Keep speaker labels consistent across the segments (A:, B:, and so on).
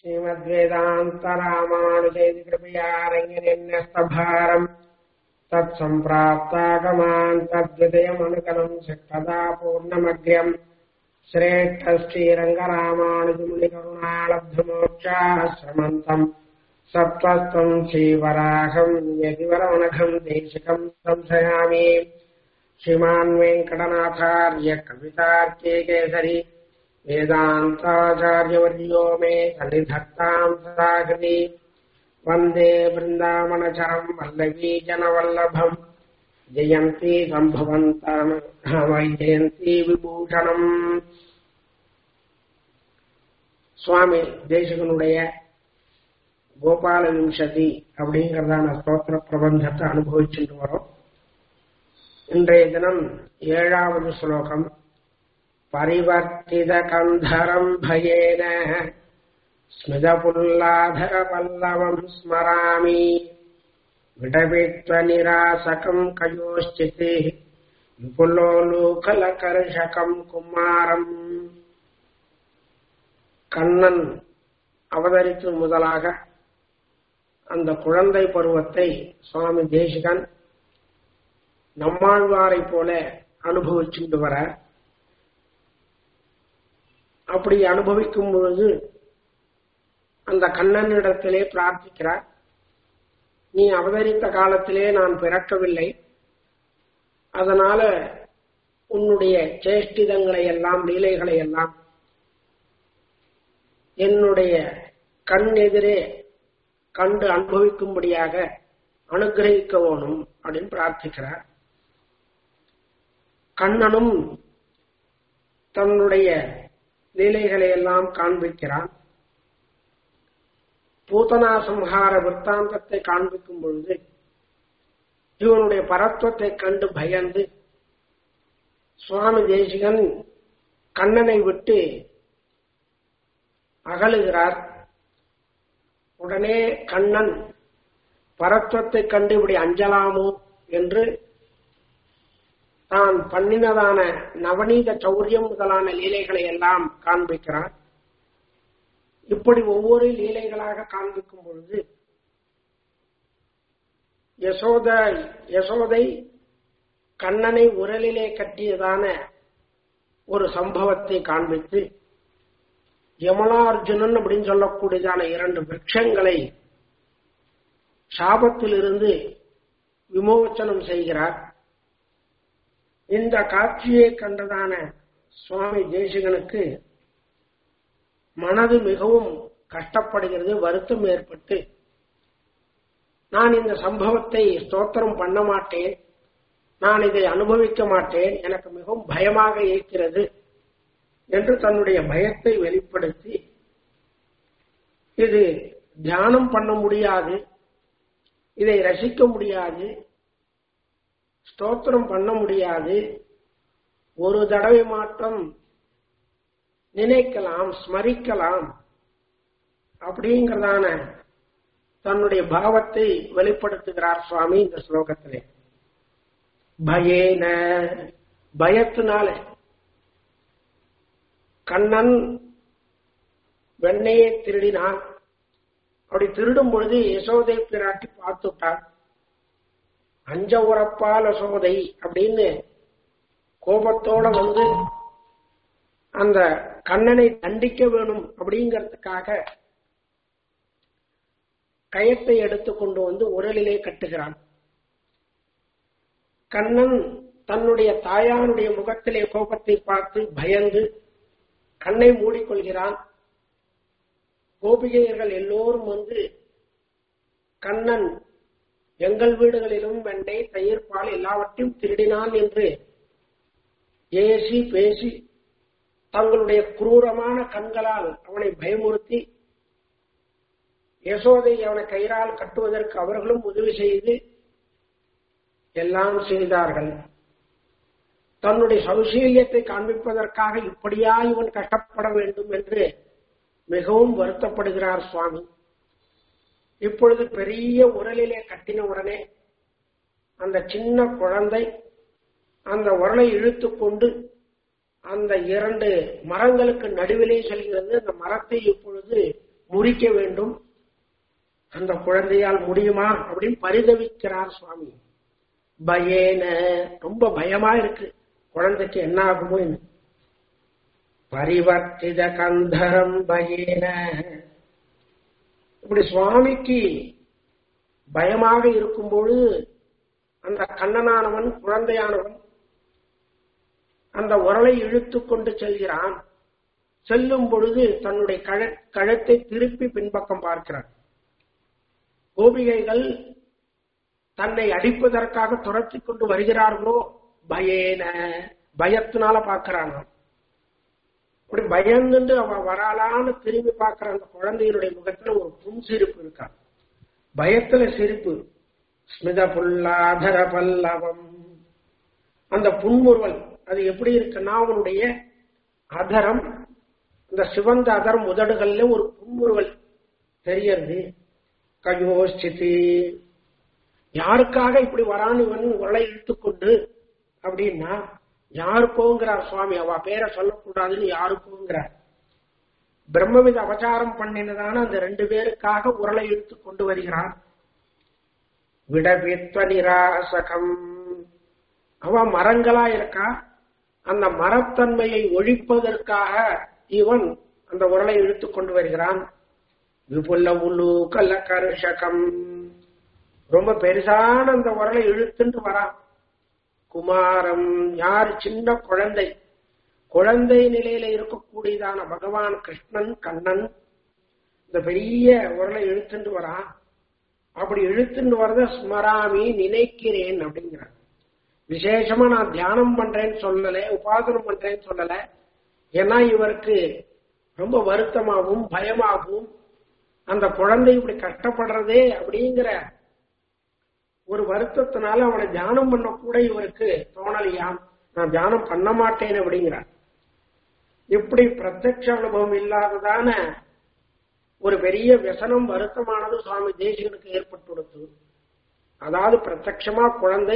A: श्रीमद्वेदान्तरामानुजैति कृपयारङ्गिनिन्यस्तभारम् तत्सम्प्राप्तागमान् तद्विदयमनुकलम् शक्तदा पूर्णमग्र्यम् श्रेष्ठश्रीरङ्गरामानुजमुनिकरुणालब्धमोक्षाश्रमन्तम् सत्त्वस्तम् श्रीवराहम् यदिवरमनघम् देशिकम् संशयामि श्रीमान् वेङ्कटनाथार्य कवितार्के केसरी वेदान्ताचार्यवर्यो मे सन्निधत्ताम् सदाकृति वन्दे वृन्दावनचरम् वल्लवी जनवल्लभम् जयन्ती सम्भवन्तम् जयन्ती விபூஷணம் சுவாமி தேசிகனுடைய கோபால விம்சதி அப்படிங்கறதான ஸ்தோத்திர பிரபந்தத்தை அனுபவிச்சுட்டு வரோம் இன்றைய தினம் ஏழாவது ஸ்லோகம் பரிவர்த்தித கந்தரம் பயேன ஸ்மிதபுல்லாதர பல்லவம் ஸ்மராமி விடவித்வ நிராசகம் கயோஷ்டிதி விபுலோலூகலகர்ஷகம் குமாரம் கண்ணன் அவதரித்து முதலாக அந்த குழந்தை பருவத்தை சுவாமி தேசிகன் நம்மாழ்வாரை போல அனுபவிச்சுட்டு வர அப்படி அனுபவிக்கும் பொழுது அந்த கண்ணனிடத்திலே பிரார்த்திக்கிறார் நீ அவதரித்த காலத்திலே நான் பிறக்கவில்லை அதனால உன்னுடைய சேஷ்டிதங்களை எல்லாம் லீலைகளை எல்லாம் என்னுடைய கண் எதிரே கண்டு அனுபவிக்கும்படியாக அனுகிரகிக்க வேணும் அப்படின்னு பிரார்த்திக்கிறார் கண்ணனும் தன்னுடைய லீலைகளை எல்லாம் காண்பிக்கிறான் பூதனா சம்ஹார விற்த்தாந்தத்தை காண்பிக்கும் பொழுது இவனுடைய பரத்துவத்தை கண்டு பயந்து சுவாமி தேசிகன் கண்ணனை விட்டு அகலுகிறார் உடனே கண்ணன் பரத்துவத்தை கண்டு இப்படி அஞ்சலாமோ என்று தான் பண்ணினதான நவநீத சௌரியம் முதலான லீலைகளை எல்லாம் காண்பிக்கிறான் இப்படி ஒவ்வொரு லீலைகளாக காண்பிக்கும் பொழுது யசோத யசோதை கண்ணனை உரலிலே கட்டியதான ஒரு சம்பவத்தை காண்பித்து யமலார்ஜுனன் அப்படின்னு சொல்லக்கூடியதான இரண்டு விரட்சங்களை சாபத்திலிருந்து விமோச்சனம் செய்கிறார் இந்த காட்சியை கண்டதான சுவாமி தேசிகனுக்கு மனது மிகவும் கஷ்டப்படுகிறது வருத்தம் ஏற்பட்டு நான் இந்த சம்பவத்தை ஸ்தோத்திரம் பண்ண மாட்டேன் நான் இதை அனுபவிக்க மாட்டேன் எனக்கு மிகவும் பயமாக இருக்கிறது என்று தன்னுடைய பயத்தை வெளிப்படுத்தி இது தியானம் பண்ண முடியாது இதை ரசிக்க முடியாது ஸ்தோத்திரம் பண்ண முடியாது ஒரு தடவை மாற்றம் நினைக்கலாம் ஸ்மரிக்கலாம் அப்படிங்கிறதான தன்னுடைய பாவத்தை வெளிப்படுத்துகிறார் சுவாமி இந்த ஸ்லோகத்திலே பயேன பயத்தினால கண்ணன் வெண்ணையை திருடினான் அப்படி திருடும் பொழுது யசோதை பிராட்டி பார்த்துட்டான் அஞ்ச உறப்பால் யசோதை அப்படின்னு கோபத்தோட வந்து அந்த கண்ணனை தண்டிக்க வேணும் அப்படிங்கிறதுக்காக கயத்தை எடுத்து கொண்டு வந்து உரலிலே கட்டுகிறான் கண்ணன் தன்னுடைய தாயாருடைய முகத்திலே கோபத்தை பார்த்து பயந்து கண்ணை மூடிக்கொள்கிறான் கோபிகையர்கள் எல்லோரும் வந்து கண்ணன் எங்கள் வீடுகளிலும் வெண்டை தயிர் பால் எல்லாவற்றையும் திருடினான் என்று ஏசி பேசி தங்களுடைய குரூரமான கண்களால் அவனை பயமுறுத்தி யசோதை அவனை கயிறால் கட்டுவதற்கு அவர்களும் உதவி செய்து எல்லாம் செய்தார்கள் தன்னுடைய சௌசீரியத்தை காண்பிப்பதற்காக இப்படியா இவன் கஷ்டப்பட வேண்டும் என்று மிகவும் வருத்தப்படுகிறார் சுவாமி இப்பொழுது பெரிய உரலிலே கட்டின உடனே அந்த சின்ன குழந்தை அந்த உரலை இழுத்து கொண்டு அந்த இரண்டு மரங்களுக்கு நடுவிலே செல்கிறது அந்த மரத்தை இப்பொழுது முறிக்க வேண்டும் அந்த குழந்தையால் முடியுமா அப்படின்னு பரிதவிக்கிறார் சுவாமி பயேன ரொம்ப பயமா இருக்கு குழந்தைக்கு என்ன ஆகுமோ என்ன பரிவர்த்தித கந்தரம் பயேன இப்படி சுவாமிக்கு பயமாக இருக்கும் பொழுது அந்த கண்ணனானவன் குழந்தையானவன் அந்த உரலை இழுத்து கொண்டு செல்கிறான் செல்லும் பொழுது தன்னுடைய கழ கழுத்தை திருப்பி பின்பக்கம் பார்க்கிறான் கோபிகைகள் தன்னை அடிப்பதற்காக துரத்தி கொண்டு வருகிறார்களோ பயேன பயத்தினால பார்க்கிறான் அப்படி பயந்துட்டு அவன் வராளான்னு திரும்பி பார்க்கிற அந்த குழந்தையினுடைய முகத்துல ஒரு புன் சிரிப்பு இருக்கா பயத்துல சிரிப்பு ஸ்மித புல்லாதர பல்லவம் அந்த புன்முறுவல் அது எப்படி இருக்குன்னா அவனுடைய அதரம் அந்த சிவந்த அதரம் உதடுகள்ல ஒரு புன்முறுவல் தெரியறது கயோஸ்திதி யாருக்காக இப்படி வரான் இவன் உரலை இழுத்துக்கொண்டு அப்படின்னா யாருக்கோங்கிறார் சுவாமி அவ பேரை சொல்லக்கூடாதுன்னு யாருக்கோங்கிறார் பிரம்மவித அபச்சாரம் பண்ணினதான அந்த ரெண்டு பேருக்காக உரலை இழுத்து கொண்டு வருகிறான் விடவித்வ நிராசகம் அவ மரங்களா இருக்கா அந்த மரத்தன்மையை ஒழிப்பதற்காக இவன் அந்த உரலை இழுத்து கொண்டு வருகிறான் விபுல்ல உலு கல்ல கருஷகம் ரொம்ப பெருசான அந்த உரலை இழுத்துட்டு வரான் குமாரம் யார் சின்ன குழந்தை குழந்தை நிலையில இருக்கக்கூடியதான பகவான் கிருஷ்ணன் கண்ணன் இந்த பெரிய உரலை இழுத்துட்டு வரான் அப்படி இழுத்துட்டு வரத ஸ்மராமி நினைக்கிறேன் அப்படிங்கிறான் விசேஷமா நான் தியானம் பண்றேன்னு சொல்லல உபாசனம் பண்றேன்னு சொல்லல ஏன்னா இவருக்கு ரொம்ப வருத்தமாகவும் பயமாகவும் அந்த குழந்தை இப்படி கஷ்டப்படுறதே அப்படிங்கிற ஒரு வருத்தத்தினால அவனை தியானம் பண்ண கூட இவருக்கு தோணலையாம் நான் தியானம் பண்ண மாட்டேன் அப்படிங்கிறார் இப்படி பிரத்யட்ச அனுபவம் இல்லாததான ஒரு பெரிய விசனம் வருத்தமானது சுவாமி தேசிகனுக்கு ஏற்பட்டுள்ளது அதாவது பிரத்யட்சமா குழந்தை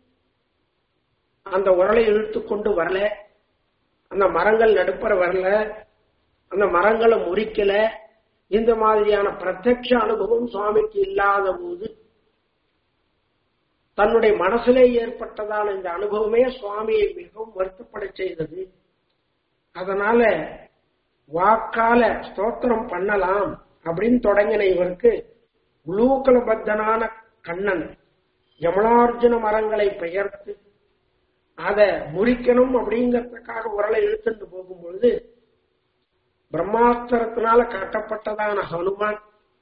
A: அந்த உரலை இழுத்து கொண்டு வரல அந்த மரங்கள் நடுப்பற வரல அந்த மரங்களை முறிக்கல இந்த மாதிரியான பிரத்யட்ச அனுபவம் சுவாமிக்கு இல்லாத போது தன்னுடைய மனசிலே ஏற்பட்டதான இந்த அனுபவமே சுவாமியை மிகவும் வருத்தப்பட செய்தது அதனால வாக்கால ஸ்தோத்திரம் பண்ணலாம் அப்படின்னு தொடங்கின இவருக்கு உலூக்கலபத்தனான கண்ணன் யமனார்ஜுன மரங்களை பெயர்த்து அதை முறிக்கணும் அப்படிங்கறதுக்காக உரலை இழுத்துட்டு போகும்பொழுது பிரம்மாஸ்திரத்தினால கட்டப்பட்டதான ஹனுமான்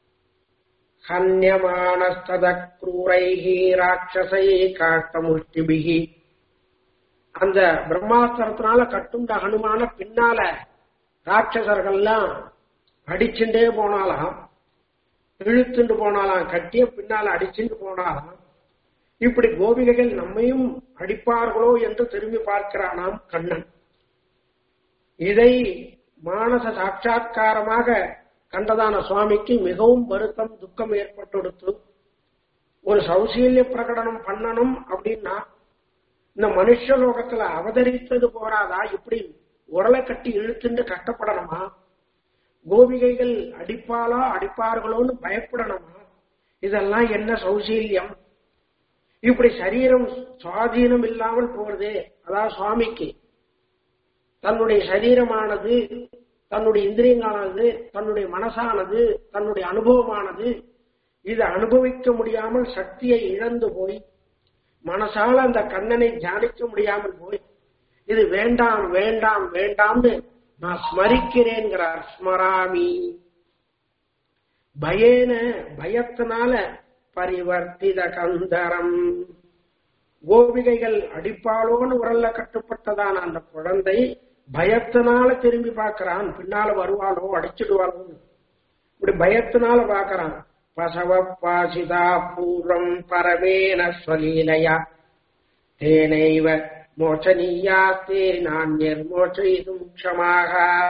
A: ஹன்யமானஸ்தத க்ரூரைஹி ராட்சசை காட்டமுஷ்டிபிகி அந்த பிரம்மாஸ்திரத்தினால கட்டுண்ட ஹனுமான பின்னால ராட்சசர்கள்லாம் அடிச்சுட்டே போனாலாம் இழுத்துண்டு போனாலாம் கட்டிய பின்னால அடிச்சுட்டு போனாலாம் இப்படி கோபிகைகள் நம்மையும் அடிப்பார்களோ என்று திரும்பி பார்க்கிறானாம் கண்ணன் இதை மானச சாட்சா்காரமாக கண்டதான சுவாமிக்கு மிகவும் வருத்தம் துக்கம் ஏற்பட்டுடுத்து ஒரு சௌசீல்ய பிரகடனம் பண்ணணும் அப்படின்னா இந்த மனுஷ லோகத்துல அவதரித்தது போறாதா இப்படி உரலை கட்டி இழுத்துண்டு கஷ்டப்படணுமா கோபிகைகள் அடிப்பாளா அடிப்பார்களோன்னு பயப்படணுமா இதெல்லாம் என்ன சௌசீல்யம் இப்படி சரீரம் சுவாதீனம் இல்லாமல் போறதே அதாவது சுவாமிக்கு தன்னுடைய சரீரமானது தன்னுடைய இந்திரியங்களானது தன்னுடைய மனசானது தன்னுடைய அனுபவமானது இதை அனுபவிக்க முடியாமல் சக்தியை இழந்து போய் மனசால அந்த கண்ணனை தியானிக்க முடியாமல் போய் இது வேண்டாம் வேண்டாம் வேண்டாம்னு நான் ஸ்மரிக்கிறேன்கிறார் ஸ்மராமி பயேன பயத்தினால பரிவர்த்தித கந்தரம் கோபிகைகள் அடிப்பாளோன்னு உரல்ல கட்டுப்பட்டதான அந்த குழந்தை பயத்தினால திரும்பி பார்க்கறான் பின்னால வருவாளோ அடிச்சிடுவாளோ இப்படி பயத்தினால பார்க்கறான் பசவ பாசிதா பூர்வம் பரமேன ஸ்வலீலையா தேனைவ மோச்சனீயா தே நான் நிர்மோச்சயிதும் க்ஷமாக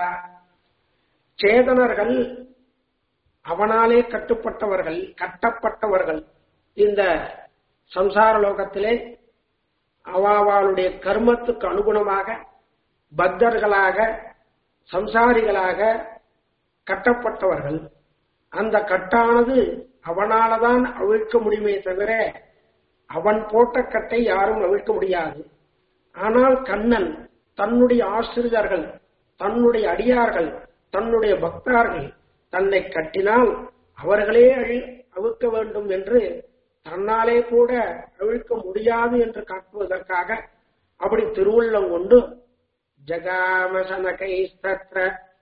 A: சேதனர்கள் அவனாலே கட்டுப்பட்டவர்கள் கட்டப்பட்டவர்கள் இந்த சம்சார லோகத்திலே அவாவாளுடைய கர்மத்துக்கு அனுகுணமாக பக்தர்களாக சம்சாரிகளாக கட்டப்பட்டவர்கள் அந்த கட்டானது அவனாலதான் அவிழ்க்க முடியுமே தவிர அவன் போட்ட கட்டை யாரும் அவிழ்க்க முடியாது ஆனால் கண்ணன் தன்னுடைய ஆசிரியர்கள் தன்னுடைய அடியார்கள் தன்னுடைய பக்தார்கள் தன்னை கட்டினால் அவர்களே அழி அவிழ்க்க வேண்டும் என்று தன்னாலே கூட அவிழ்க்க முடியாது என்று காட்டுவதற்காக அப்படி திருவுள்ளம் கொண்டு ஜகாமசனகைஸ்தத்ர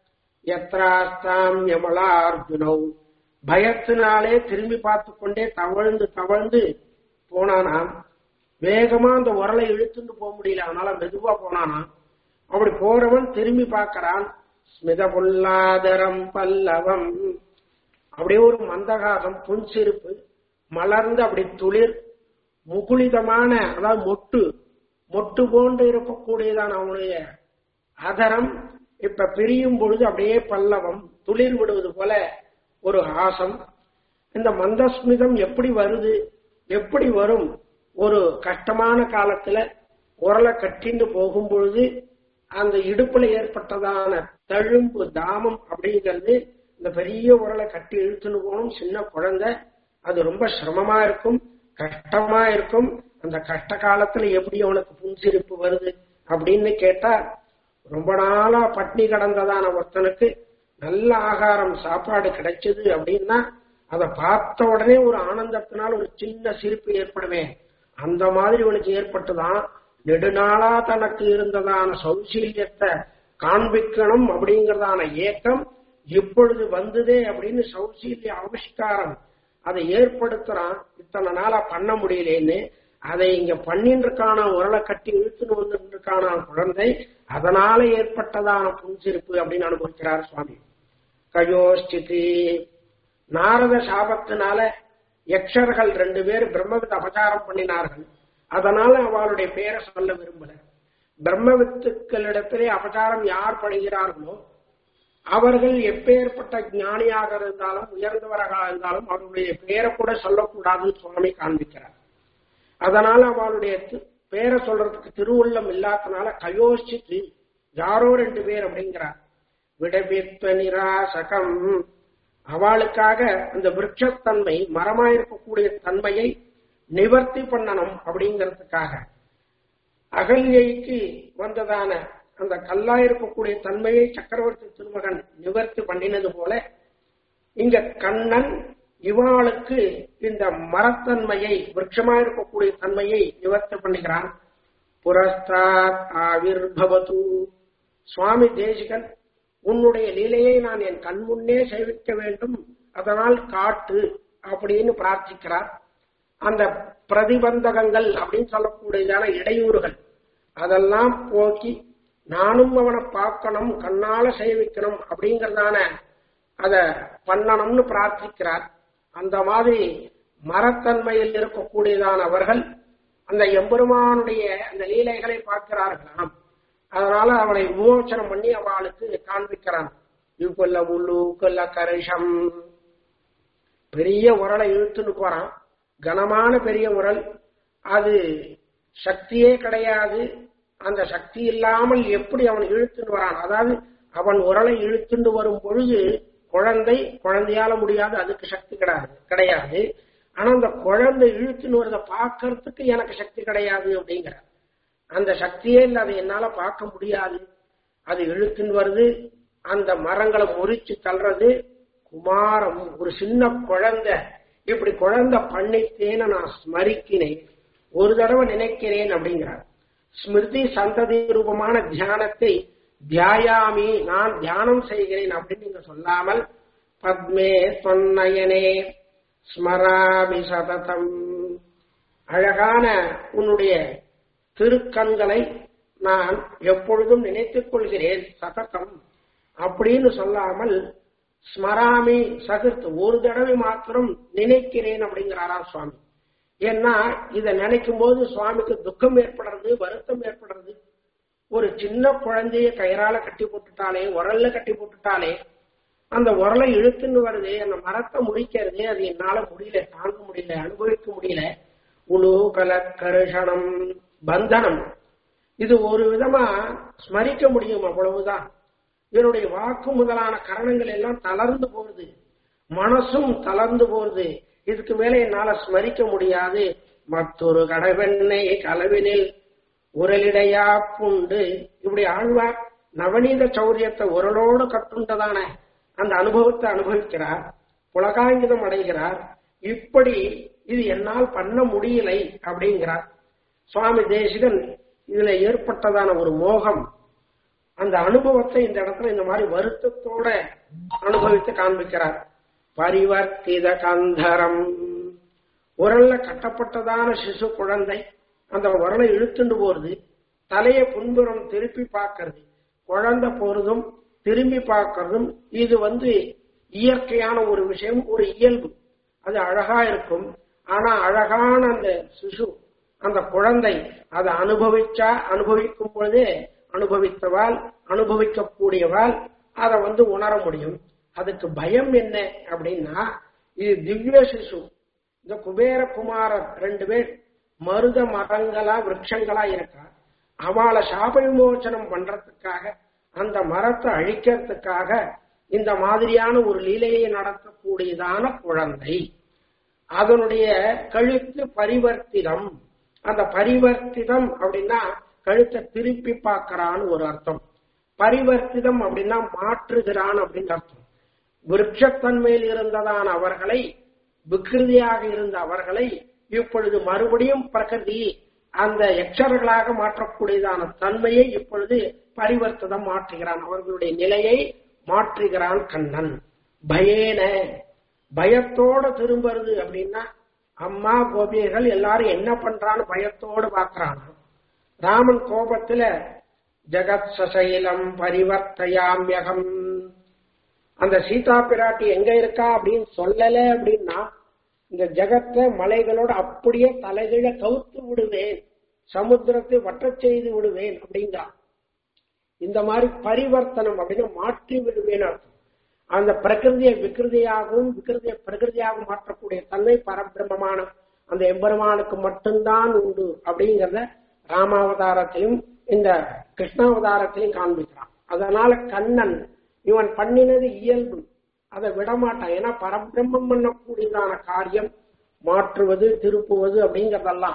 A: யத்ராஸ்தாம் யமலார்ஜுனௌ பயத்தினாலே திரும்பி பார்த்து கொண்டே தவழ்ந்து தவழ்ந்து போனானாம் வேகமா அந்த உரலை இழுத்துட்டு போக முடியல அதனால மெதுவா போனானாம் அப்படி போறவன் திரும்பி பார்க்கறான் ஸ்மித பொல்லாதரம் பல்லவம் அப்படியே ஒரு மந்தகாசம் புன்சிரிப்பு மலர்ந்து அப்படி துளிர் முகுளிதமான அதாவது மொட்டு மொட்டு போன்று இருக்கக்கூடியதான அவனுடைய அதரம் இப்ப பிரியும் பொழுது அப்படியே பல்லவம் துளிர் விடுவது போல ஒரு ஹாசம் இந்த மந்தஸ்மிதம் எப்படி வருது எப்படி வரும் ஒரு கஷ்டமான காலத்துல உரலை கட்டிண்டு போகும் பொழுது அந்த இடுப்புல ஏற்பட்டதான தழும்பு தாமம் அப்படிங்கிறது இந்த பெரிய உரலை கட்டி இழுத்துன்னு போகணும் சின்ன குழந்தை அது ரொம்ப சிரமமா இருக்கும் கஷ்டமா இருக்கும் அந்த கஷ்ட காலத்துல எப்படி அவனுக்கு புன்சிரிப்பு வருது அப்படின்னு கேட்டா ரொம்ப நாளா பட்னி கடந்ததான ஒருத்தனுக்கு நல்ல ஆகாரம் சாப்பாடு கிடைச்சது அப்படின்னா அதை பார்த்த உடனே ஒரு ஆனந்தத்தினால் ஒரு சின்ன சிரிப்பு ஏற்படுமே அந்த மாதிரி இவனுக்கு ஏற்பட்டுதான் நெடுநாளா தனக்கு இருந்ததான சௌசீல்யத்தை காண்பிக்கணும் அப்படிங்கறதான ஏக்கம் இப்பொழுது வந்ததே அப்படின்னு சௌசீல்ய ஆவிஷ்காரம் அதை ஏற்படுத்துறான் இத்தனை நாளா பண்ண முடியலேன்னு அதை இங்க பண்ணிட்டு இருக்கான உரலை கட்டி இழுத்துன்னு வந்துட்டு இருக்கான குழந்தை அதனால ஏற்பட்டதான புன்சிரிப்பு அப்படின்னு அனுபவிக்கிறார் சுவாமி கயோஷ்டிதி நாரத சாபத்தினால யக்ஷர்கள் ரெண்டு பேர் பிரம்மவித் அபச்சாரம் பண்ணினார்கள் அதனால அவளுடைய பெயரை சொல்ல விரும்பல பிரம்மவித்துக்களிடத்திலே அபச்சாரம் யார் பண்ணுகிறார்களோ அவர்கள் எப்பேற்பட்ட ஞானியாக இருந்தாலும் உயர்ந்தவர்களாக இருந்தாலும் அவருடைய பெயரை கூட சொல்லக்கூடாதுன்னு சுவாமி காண்பிக்கிறார் அதனால அவளுடைய தி- பேரை சொல்றதுக்கு திருவுள்ளம் இல்லாதனால கயோசித்து யாரோ ரெண்டு பேர் அப்படிங்கிறார் விடபித்வ நிராசகம் அவளுக்காக அந்த விருட்சத்தன்மை மரமாயிருக்கக்கூடிய தன்மையை நிவர்த்தி பண்ணணும் அப்படிங்கிறதுக்காக அகல்யைக்கு வந்ததான அந்த கல்லா இருக்கக்கூடிய தன்மையை சக்கரவர்த்தி திருமகன் நிவர்த்தி பண்ணினது போல இங்க கண்ணன் இவாளுக்கு இந்த மரத்தன்மையை விருட்சமா இருக்கக்கூடிய தன்மையை நிவர்த்தி பண்ணுகிறான் புரஸ்தாத் ஆவிர்பவது சுவாமி தேசிகன் உன்னுடைய லீலையை நான் என் கண் முன்னே சேவிக்க வேண்டும் அதனால் காட்டு அப்படின்னு பிரார்த்திக்கிறார் அந்த பிரதிபந்தகங்கள் அப்படின்னு சொல்லக்கூடியதான இடையூறுகள் அதெல்லாம் போக்கி நானும் அவனை பார்க்கணும் கண்ணால சேவிக்கணும் அப்படிங்கறதான அத பண்ணணும்னு பிரார்த்திக்கிறார் அந்த மாதிரி மரத்தன்மையில் இருக்கக்கூடியதான அவர்கள் அந்த எம்பெருமானுடைய அந்த லீலைகளை பார்க்கிறார்களாம் அதனால அவனை விமோசனம் பண்ணி அவளுக்கு காண்பிக்கிறான் இவ்வொல்ல முள்ளு கொல்ல கரிஷம் பெரிய உரலை இழுத்துன்னு போறான் கனமான பெரிய உரல் அது சக்தியே கிடையாது அந்த சக்தி இல்லாமல் எப்படி அவன் இழுத்துன்னு வரான் அதாவது அவன் உரலை இழுத்துண்டு வரும் பொழுது குழந்தை குழந்தையால முடியாது அதுக்கு சக்தி கிடையாது கிடையாது ஆனா அந்த குழந்தை இழுத்துன்னு வரத பார்க்கறதுக்கு எனக்கு சக்தி கிடையாது அப்படிங்கிற அந்த சக்தியே இல்லை அதை என்னால பார்க்க முடியாது அது இழுத்துன்னு வருது அந்த மரங்களை முறிச்சு தள்ளுறது குமாரம் ஒரு சின்ன குழந்தை இப்படி குழந்தை பண்ணித்தேன்னு நான் ஸ்மரிக்கிறேன் ஒரு தடவை நினைக்கிறேன் அப்படிங்கிறார் ஸ்மிருதி சந்ததி ரூபமான தியானத்தை தியாயாமி நான் தியானம் செய்கிறேன் அப்படின்னு நீங்க சொல்லாமல் பத்மே தொன்னயனே ஸ்மராமி சததம் அழகான உன்னுடைய திருக்கண்களை நான் எப்பொழுதும் நினைத்துக் கொள்கிறேன் சததம் அப்படின்னு சொல்லாமல் ஸ்மராமி சகிர்த்து ஒரு தடவை மாத்திரம் நினைக்கிறேன் அப்படிங்கிறாரா சுவாமி ஏன்னா இதை நினைக்கும் போது சுவாமிக்கு துக்கம் ஏற்படுறது வருத்தம் ஏற்படுறது ஒரு சின்ன குழந்தைய கயிறால கட்டி போட்டுட்டாலே உரல்ல கட்டி போட்டுட்டாலே அந்த உரலை இழுத்துன்னு வருது அந்த மரத்தை முடிக்கிறது அது என்னால முடியல தாங்க முடியல அனுபவிக்க முடியல உழு கல கருஷணம் பந்தனம் இது ஒரு விதமா ஸ்மரிக்க முடியும் அவ்வளவுதான் இவருடைய வாக்கு முதலான கரணங்கள் எல்லாம் தளர்ந்து போகுது மனசும் தளர்ந்து போகுது இதுக்கு மேல என்னால ஸ்மரிக்க முடியாது மற்றொரு கடவெண்ணை கலவினில் உரலிடையா புண்டு இப்படி ஆழ்வார் நவநீத சௌரியத்தை உரலோடு கட்டுண்டதான அந்த அனுபவத்தை அனுபவிக்கிறார் புலகாங்கிதம் அடைகிறார் இப்படி இது என்னால் பண்ண முடியலை அப்படிங்கிறார் சுவாமி தேசிகன் இதுல ஏற்பட்டதான ஒரு மோகம் அந்த அனுபவத்தை இந்த இடத்துல இந்த மாதிரி வருத்தத்தோட அனுபவித்து காண்பிக்கிறார் பரிவர்த்தித கந்தரம் உரல்ல கட்டப்பட்டதான சிசு குழந்தை அந்த உரலை இழுத்துண்டு போறது தலையை புன்புறம் திருப்பி பார்க்கறது குழந்தை போறதும் திரும்பி பார்க்கறதும் இது வந்து இயற்கையான ஒரு விஷயம் ஒரு இயல்பு அது அழகா இருக்கும் ஆனா அழகான அந்த சிசு அந்த குழந்தை அதை அனுபவிச்சா அனுபவிக்கும் பொழுதே அனுபவித்தவாள் அனுபவிக்கக்கூடியவாள் அதை வந்து உணர முடியும் அதுக்கு பயம் என்ன அப்படின்னா இது திவ்ய சிசு இந்த குபேரகுமாரர் ரெண்டு பேர் மருத மரங்களா விரக்ஷங்களா இருக்கா அவளை சாப விமோச்சனம் பண்றதுக்காக அந்த மரத்தை அழிக்கிறதுக்காக இந்த மாதிரியான ஒரு லீலையை நடத்தக்கூடியதான குழந்தை அதனுடைய கழுத்து பரிவர்த்திதம் அந்த பரிவர்த்திதம் அப்படின்னா கழுத்தை திருப்பி பார்க்கறான்னு ஒரு அர்த்தம் பரிவர்த்திதம் அப்படின்னா மாற்றுகிறான் அப்படின்னு அர்த்தம் விருட்சத்தன்மையில் இருந்ததான அவர்களை விக்கிருதியாக இருந்த அவர்களை இப்பொழுது மறுபடியும் பிரகிருதி அந்த எச்சர்களாக மாற்றக்கூடியதான தன்மையை இப்பொழுது பரிவர்த்ததம் மாற்றுகிறான் அவர்களுடைய நிலையை மாற்றுகிறான் கண்ணன் பயேன பயத்தோட திரும்புறது அப்படின்னா அம்மா கோபியர்கள் எல்லாரும் என்ன பண்றான்னு பயத்தோடு பாக்குறான் ராமன் கோபத்துல ஜெகத் சசைலம் பரிவர்த்தயாமியகம் அந்த சீதா பிராட்டி எங்க இருக்கா அப்படின்னு சொல்லல அப்படின்னா இந்த ஜெகத்தை மலைகளோட அப்படியே தலைகீழ கவுத்து விடுவேன் சமுத்திரத்தை வற்றச் செய்து விடுவேன் அப்படிங்கிறா இந்த மாதிரி பரிவர்த்தனம் அப்படின்னு மாற்றி விடுவேன் அர்த்தம் அந்த பிரகிருதியை விக்கிருதியாகவும் விக்கிருதியை பிரகிருதியாகவும் மாற்றக்கூடிய தன்மை பரபிரமமான அந்த எம்பெருமானுக்கு மட்டும்தான் உண்டு அப்படிங்கறத ராமாவதாரத்திலும் இந்த கிருஷ்ணாவதாரத்திலையும் காண்பிக்கிறான் அதனால கண்ணன் இவன் பண்ணினது இயல்பு அதை விடமாட்டான் ஏன்னா பரபிரம்மம் பண்ணக்கூடியதான காரியம் மாற்றுவது திருப்புவது அப்படிங்கறதெல்லாம்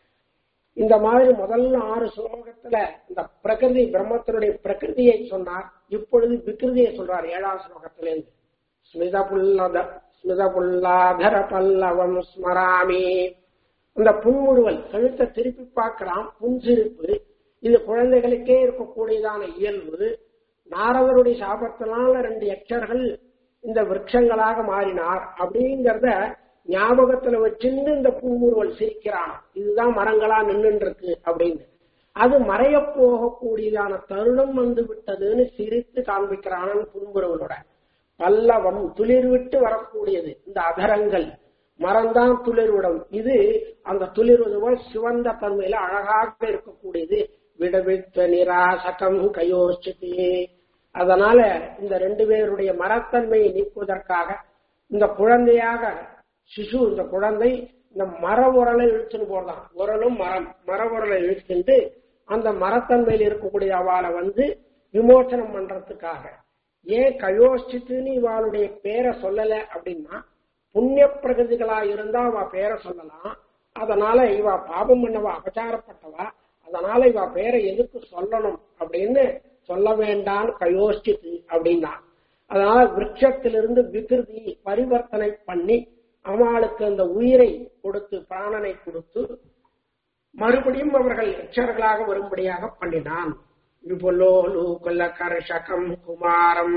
A: இந்த மாதிரி முதல்ல ஆறு ஸ்லோகத்துல இந்த பிரகிருதி பிரம்மத்தினுடைய பிரகிருதியை சொன்னார் இப்பொழுது விக்கிருதியை சொல்றார் ஏழாம் ஸ்லோகத்திலிருந்து ஸ்மித புல்லத ஸ்மித புல்லாதர பல்லவம் ஸ்மராமி அந்த புன்முறுவல் கழுத்தை திருப்பி பார்க்கிறான் புன்சிரிப்பு இது குழந்தைகளுக்கே இருக்கக்கூடியதான இயல்பு நாரதருடைய சாபத்தினால ரெண்டு எச்சர்கள் இந்த விரக்ஷங்களாக மாறினார் அப்படிங்கறத ஞாபகத்துல வச்சிருந்து இந்த பூமுருவல் சிரிக்கிறான் இதுதான் மரங்களா நின்று இருக்கு அப்படின்னு அது மறைய போகக்கூடியதான தருணம் வந்து விட்டதுன்னு சிரித்து காண்பிக்கிறான் புன்புறவனோட பல்லவம் துளிர் விட்டு வரக்கூடியது இந்த அதரங்கள் மரம்தான் துளிர்விடம் இது அந்த துளிர்வது சிவந்த தன்மையில அழகாக இருக்கக்கூடியது விடவித்த நிராசகம் கையோசித்தே அதனால இந்த ரெண்டு பேருடைய மரத்தன்மையை நீக்குவதற்காக இந்த குழந்தையாக சிசு இந்த குழந்தை இந்த மர உரலை இழுத்துன்னு போறதான் உரலும் மரம் மர உரலை இழுத்துட்டு அந்த மரத்தன்மையில் இருக்கக்கூடிய அவளை வந்து விமோச்சனம் பண்றதுக்காக ஏன் கயோசித்துன்னு இவாளுடைய பேரை சொல்லல அப்படின்னா புண்ணிய பிரகதிகளா இருந்தா அவ பேரை சொல்லலாம் அதனால இவ பாபம் பண்ணவா அபச்சாரப்பட்டவா அதனால இவ பேரை எதுக்கு சொல்லணும் அப்படின்னு சொல்ல வேண்டாம் கயோசித்து அப்படின்னா அதனால விரட்சத்திலிருந்து விகிருதி பரிவர்த்தனை பண்ணி அவளுக்கு அந்த உயிரை கொடுத்து பிராணனை கொடுத்து மறுபடியும் அவர்கள் எச்சர்களாக வரும்படியாக பண்ணினான் விபுலோலு கொல்ல கர்ஷகம் குமாரம்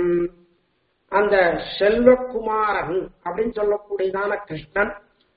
A: அந்த செல்வகுமாரன் அப்படின்னு சொல்லக்கூடியதான கிருஷ்ணன்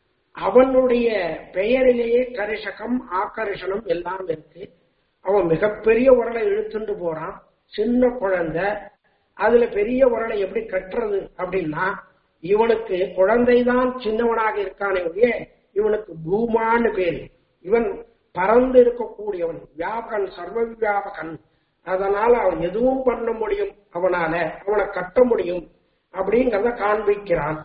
A: அவனுடைய பெயரிலேயே கரிசகம் ஆக்கர்ஷணம் எல்லாம் இருக்கு அவன் மிகப்பெரிய உரலை இழுத்துட்டு போறான் சின்ன குழந்தை அதுல பெரிய உரலை எப்படி கட்டுறது அப்படின்னா இவனுக்கு குழந்தைதான் சின்னவனாக இருக்கானே ஒழிய இவனுக்கு பூமான்னு பேரு இவன் பறந்து இருக்கக்கூடியவன் வியாபகன் சர்வ வியாபகன் அதனால அவன் எதுவும் பண்ண முடியும் அவனால அவனை கட்ட முடியும் அப்படிங்கறத காண்பிக்கிறான்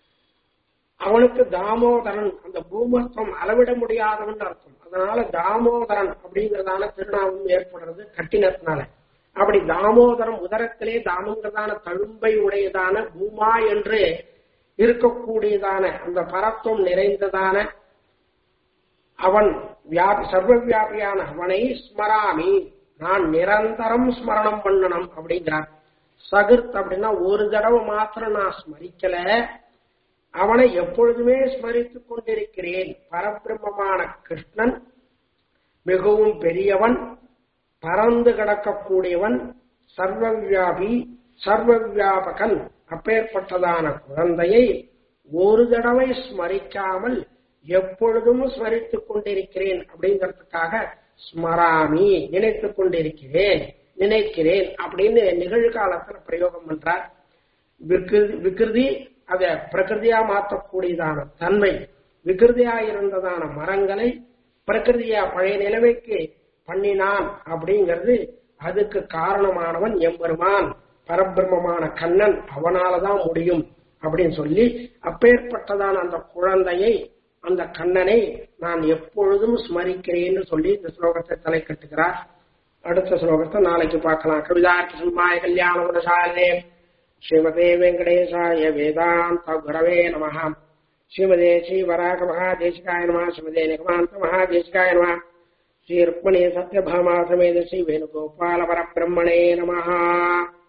A: அவனுக்கு தாமோதரன் அந்த பூமத்துவம் அளவிட முடியாதவன் அர்த்தம் அதனால தாமோதரன் அப்படிங்கறதான திருநாமம் ஏற்படுறது கட்டினத்தினால அப்படி தாமோதரம் உதரத்திலே தாமங்கிறதான தழும்பை உடையதான பூமா என்று இருக்கக்கூடியதான அந்த பரத்துவம் நிறைந்ததான அவன் வியாபி சர்வ வியாபியான அவனை ஸ்மராமி நான் நிரந்தரம் ஸ்மரணம் பண்ணணும் அப்படிங்கிறார் சகிர்த் அப்படின்னா ஒரு தடவை மாத்திரம் நான் ஸ்மரிக்கல அவனை எப்பொழுதுமே ஸ்மரித்துக் கொண்டிருக்கிறேன் பரபிரம்மமான கிருஷ்ணன் மிகவும் பெரியவன் பறந்து கிடக்கக்கூடியவன் சர்வவியாபி சர்வவியாபகன் அப்பேற்பட்டதான குழந்தையை ஒரு தடவை ஸ்மரிக்காமல் எப்பொழுதும் ஸ்மரித்துக் கொண்டிருக்கிறேன் அப்படிங்கிறதுக்காக ஸ்மராமி நினைத்துக் கொண்டிருக்கிறேன் நினைக்கிறேன் அப்படின்னு நிகழ்காலத்துல பிரயோகம் பண்றார் விகிருதி விகிருதி அத பிரகிருதியா மாற்றக்கூடியதான தன்மை விகிருதியா இருந்ததான மரங்களை பிரகிருதியா பழைய நிலைமைக்கு பண்ணினான் அப்படிங்கிறது அதுக்கு காரணமானவன் எம்பெருமான் பரபிரம்மமான கண்ணன் அவனாலதான் முடியும் அப்படின்னு சொல்லி அப்பேற்பட்டதான அந்த குழந்தையை அந்த கண்ணனை நான் எப்பொழுதும் ஸ்மரிக்கிறேன்னு சொல்லி இந்த ஸ்லோகத்தை தலை கட்டுகிறார் அடுத்த ஸ்லோகத்தை நாளைக்கு பார்க்கலாம் கவிதார்த்த சிம்மாய கல்யாண குணசாலே ஸ்ரீமதே வெங்கடேசாய வேதாந்த குரவே நம ஸ்ரீமதே ஸ்ரீ வராக மகாதேசிகாய நம ஸ்ரீமதே நிகமாந்த மகாதேசிகாய நம ஸ்ரீ ருக்மணி சத்யபாமா சமேத ஸ்ரீ வேணுகோபால பரபிரம்மணே நம